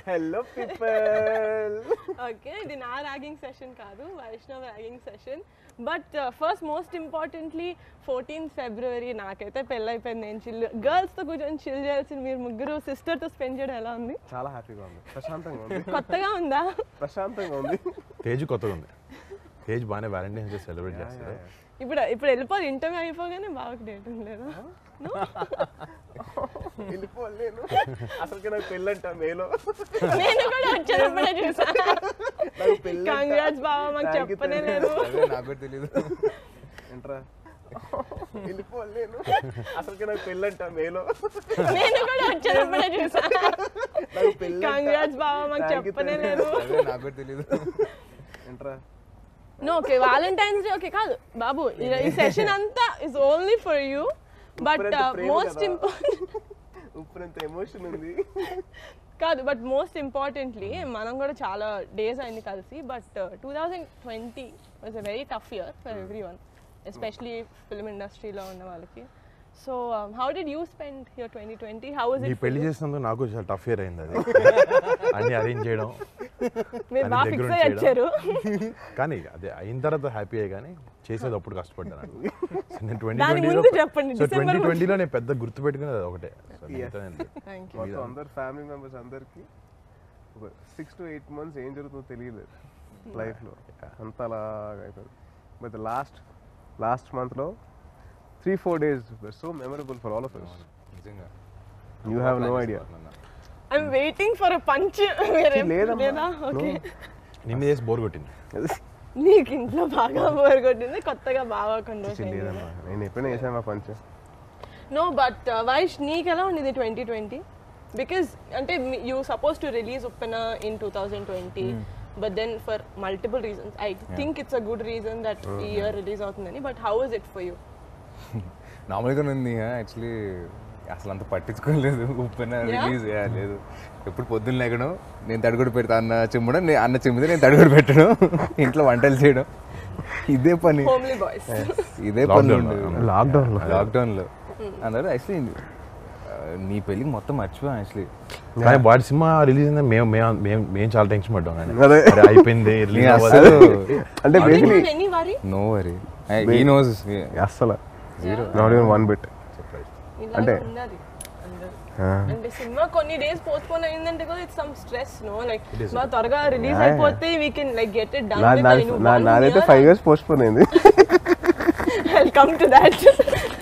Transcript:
Hello people okay ఇది నా ragging session కాదు Vaishnav ragging session but first most importantly fourteen February నాకైతే పెళ్ళైపోయింది నేను చిల్ గర్ల్స్తో కూర్చొని చిల్ చేయాల్సిన మీరు ముగ్గురు సిస్టర్తో స్పెండ్ చేయడం ఎలా ఉంది చాలా హ్యాపీగా ఉంది ప్రశాంతంగా ఉంది కొత్తగా ఉందా ప్రశాంతంగా ఉంది తేజ్ కొత్తగా ఉంది తేజ్ బాగానే వ్యాలంటైన్స్ డే సెలబ్రేట్ చేస్తాడు ఇప్పుడు ఇప్పుడు వెళ్ళిపోయి ఇంటర్వ్యూ అయిపోగానే బాగా డేట్ లేదు వెళ్ళిపోలేను అసలుకి నాకు పెళ్ళంట మేలో నేను కూడా వచ్చినప్పుడే చూసా నాకు పెళ్ళంట. కంగ్రాట్స్ బావ మాకు Thank you, చెప్పనే thank you. లేదు అదే నాకు కూడా తెలీదు ఏంట్రా వెళ్ళిపోలేను అసలుకి నాకు పెళ్ళంట మేలో నేను కూడా వచ్చినప్పుడే చూసా నాకు పెళ్ళంట. కంగ్రాట్స్ బావ మాకు Thank you, చెప్పనే thank you. లేదు అదే నాకు కూడా తెలీదు ఏంట్రా no okay Valentine's day okay కాదు బాబు ఈ- ఈ సెషన్ అంతా is only for you but ఉప్పురంత ప్రేమ మోస్ట్ కదా. ఇంపార్టెంట్ ఉప్పునంత ఎమోషన్ ఉంది కాదు బట్ మోస్ట్ ఇంపార్టెంట్లీ మనం కూడా చాలా డేస్ అయింది కలిసి but two thousand twenty was a very tough year for everyone especially film ఇండస్ట్రీలో ఉన్న వాళ్ళకి so how did you spend your twenty twenty how is నీ ఇట్ పెళ్లి చేసినందుకు నాకు చాలా టఫ్ ఇయర్ అయింది అది అన్ని అరేంజ్ చేయడం మీరు అని బాగా దగ్గర ఫిక్స్ ఉండి అయ్యి వచ్చారు కానీ అదే అయిన తర్వాత హ్యాపీ అయ్యి కానీ చేసేది అప్పుడు కష్టపడ్డాను సో నేను ట్వంటీ దాని ట్వంటీలో ముందు చెప్పండి, సో డిసెంబర్ ట్వంటీ ముందు. ట్వంటీలో నేను పెద్ద గుర్తు పెట్టుకునేది అది ఒకటే సో Yes. మిగతా నేను- థ్యాంక్ యూ మొత్తం అందరు ఫ్యామిలీ మెంబర్స్ అందరికి ఒక సిక్స్ టు ఎయిట్ మంత్స్ ఏం జరుగుతుందో తెలియలేదు లైఫ్లో అంత అలాగా అయిపోయింది బట్ లాస్ట్ లాస్ట్ మంత్లో three four days so memorable for all of us నిజంగా you have no idea I'm waiting for a punch లేదమ్మా. లేదా ఓకే నీ మీద వేసి బోర్ కొట్టింది నీకు ఇంట్లో బాగా బోర్ కొట్టింది కొత్తగా బాగా కొన్ని రోజులు లేదమ్మా నేను ఎప్పుడైనా వేసాను మా పంచ్ నో బట్ వైష్ నీకు ఎలా ఉండేది ట్వంటీ ట్వంటీ బికాస్ అంటే you suppose to release Uppena in two thousand twenty but then for multiple reasons I think it's a good reason that ఈ ఇయర్ రిలీజ్ అవుతుందని but how is it for you నార్మల్గా ఉంది actually అసలు అంత పట్టించుకోలేదు ఉప్పెన release లేదు ఎప్పుడు పొద్దున్న లేకడం నేను తడుగుడు పెడతా అన్న చెమ్మడం నేను అన్న చెమ్మితే నేను తడుగుడు పెట్టడం ఇంట్లో వంటలు చేయడం ఇదే పని హోమ్లీ బాయ్స్ ఇదే పని Lockdown లో. ఉండేది లాక్డౌన్లో లాక్డౌన్లో అందరూ యాక్చువల్లీ నీ పెళ్ళికి మొత్తం మర్చిపోయాం యాక్చువల్లీ కానీ వాడి సినిమా రిలీజ్ అయిందని మేము మేము మేము మేము చాలా టెన్షన్ పడ్డాం కానీ అదే. అరే అయిపోయింది రిలీజ్ నేను అవ్వాలి అసలు అంటే basically any worry no worry ఈ నోస్ అస్సలు నాట్ ఈవెన్ వన్ బిట్ అంటే ఉన్నది అందరూ. అంటే సినిమా కొన్ని డేస్ పోస్ట్ పోన్ అయిందంటే కూడా it's some stress no like మా త్వరగా రిలీజ్ అయిపోతే we can like get it done నాదైతే ఫైవ్ ఇయర్స్ పోస్ట్ పోన్ అయింది వెల్కమ్ టు దట్